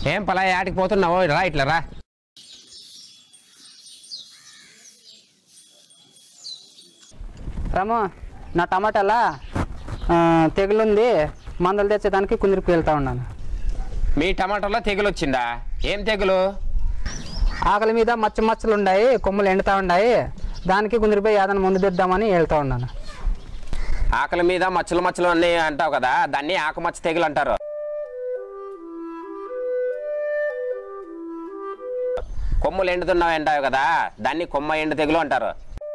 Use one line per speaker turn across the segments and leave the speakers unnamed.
ఏం పలా ఆటికి పోతున్నావు రా ఇట్లా రా
రాము నా టమాటాలా ఆ, తెగులుంది మందులు తెచ్చేదానికి కుందిరికి వెళ్తా ఉన్నాను
మీ టమాటాలో తెగులు వచ్చిందా ఏం తెగులు
ఆకలి మీద మచ్చ మచ్చలు ఉన్నాయి కొమ్ములు ఎండుతా ఉన్నాయి దానికి కుందిరిపోయి ఏదైనా ముందు తెద్దామని వెళ్తా ఉన్నాను
ఆకలి మీద మచ్చలు మచ్చలు అన్నీ అంటావు కదా దాన్ని ఆకుమచ్చ తెగులు అంటారు కొమ్ములు ఎండుతున్నావు అంటావు కదా దాన్ని కొమ్మ ఎండు తెగులు అంటారు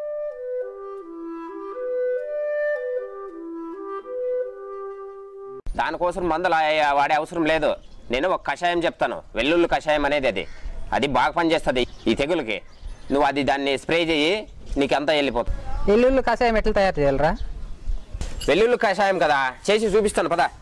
దానికోసం మందులు ఆ- వాడే అవసరం లేదు నేను ఒక కషాయం చెప్తాను వెల్లుల్లి కషాయం అనేది అది అది బాగా పనిచేస్తుంది ఈ తెగులకి నువ్వు అది దాన్ని స్ప్రే చేయి నీకంతా వెళ్ళిపోతుంది
ఎల్లుల్లి కషాయం ఎట్లా తయారు చేయాలరా
వెల్లుల్లి కషాయం కదా చేసి చూపిస్తాను పదా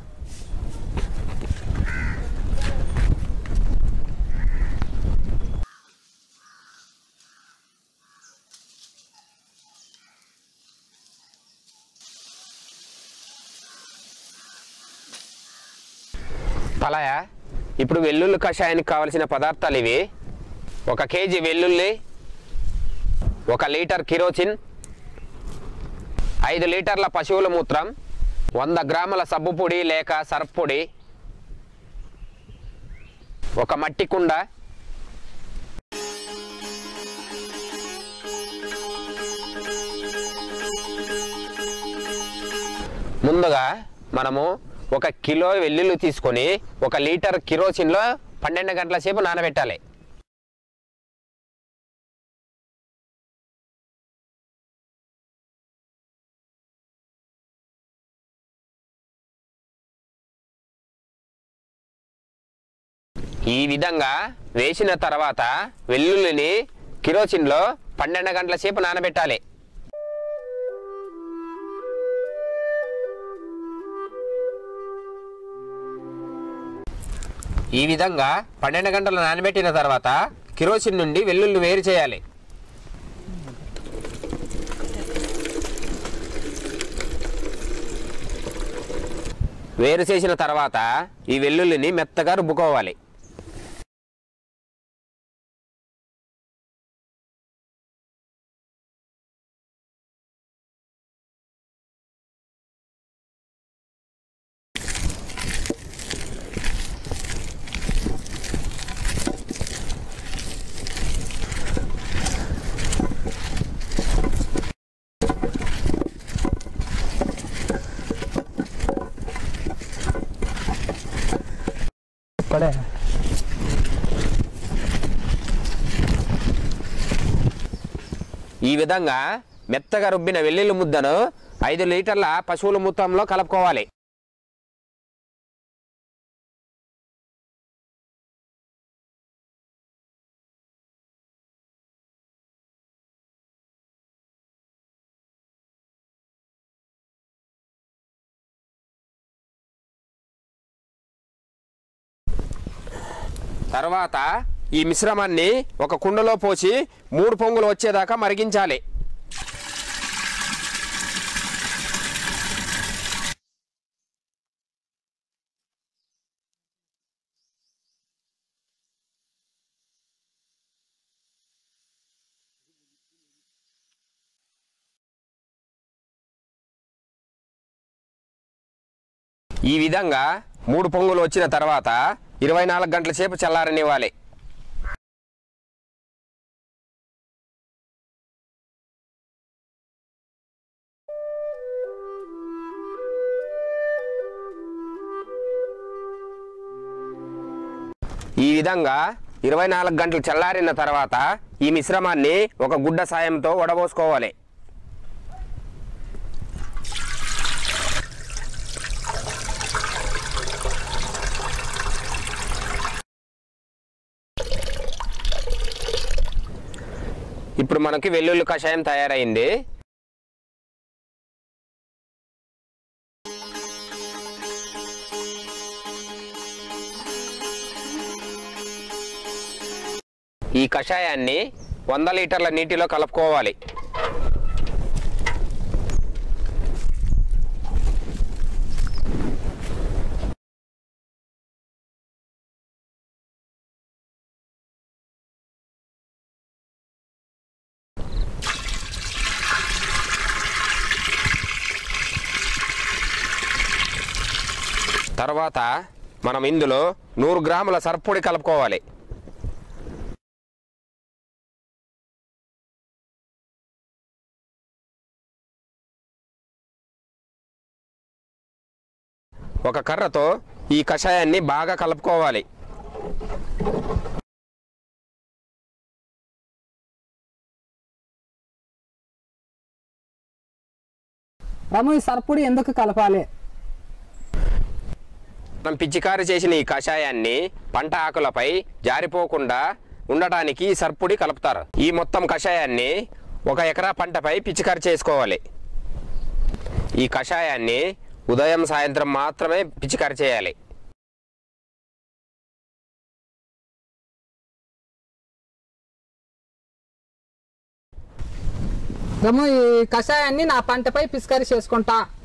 పలాయా ఇప్పుడు వెల్లుల్లి కషాయానికి కావలసిన పదార్థాలు ఇవి ఒక కేజీ వెల్లుల్లి ఒక లీటర్ కిరోసిన్ ఐదు లీటర్ల పశువుల మూత్రం వంద గ్రాముల సబ్బు పొడి లేక సర్ఫ్ పొడి ఒక మట్టి కుండ ముందుగా మనము ఒక కిలో వెల్లుల్లి తీసుకొని ఒక లీటర్ కిరోసిన్లో పన్నెండు గంటల సేపు నానబెట్టాలి ఈ విధంగా వేసిన తర్వాత వెల్లుల్లిని కిరోసిన్లో పన్నెండు గంటల సేపు నానబెట్టాలి ఈ విధంగా పన్నెండు గంటలు నానబెట్టిన తర్వాత కిరోసిన్ నుండి వెల్లుల్లి వేరు చేయాలి వేరు చేసిన తర్వాత ఈ వెల్లుల్లిని మెత్తగా రుబ్బుకోవాలి
ఇక్కడే
ఈ విధంగా మెత్తగా రుబ్బిన వెల్లుల్లి ముద్దను ఐదు లీటర్ల పశువుల మూత్రంలో కలుపుకోవాలి తర్వాత ఈ మిశ్రమాన్ని ఒక కుండలో పోసి మూడు పొంగులు వచ్చేదాకా మరిగించాలి ఈ విధంగా మూడు పొంగులు వచ్చిన తర్వాత ఇరవై నాలుగు గంటల సేపు చల్లారనివ్వాలి ఈ విధంగా ఇరవై నాలుగు గంటలు చల్లారిన తర్వాత ఈ మిశ్రమాన్ని ఒక గుడ్డ సాయంతో వడబోసుకోవాలి ఇప్పుడు మనకి వెల్లుల్లి కషాయం తయారైంది ఈ కషాయాన్ని వంద లీటర్ల నీటిలో కలుపుకోవాలి తర్వాత మనం ఇందులో నూరు గ్రాముల సర్పొడి కలుపుకోవాలి ఒక కర్రతో ఈ కషాయాన్ని బాగా కలుపుకోవాలి
రాము ఈ సర్పుడి ఎందుకు కలపాలి
మనం పిచికారి చేసిన ఈ కషాయాన్ని పంట ఆకులపై జారిపోకుండా ఉండటానికి ఈ సర్పుడి కలుపుతారు ఈ మొత్తం కషాయాన్ని ఒక ఎకరా పంటపై పిచికారి చేసుకోవాలి ఈ కషాయాన్ని ఉదయం సాయంత్రం మాత్రమే పిచికారి చేయాలి
రాము ఈ కషాయాన్ని నా పంటపై పిచికారీ చేసుకుంటా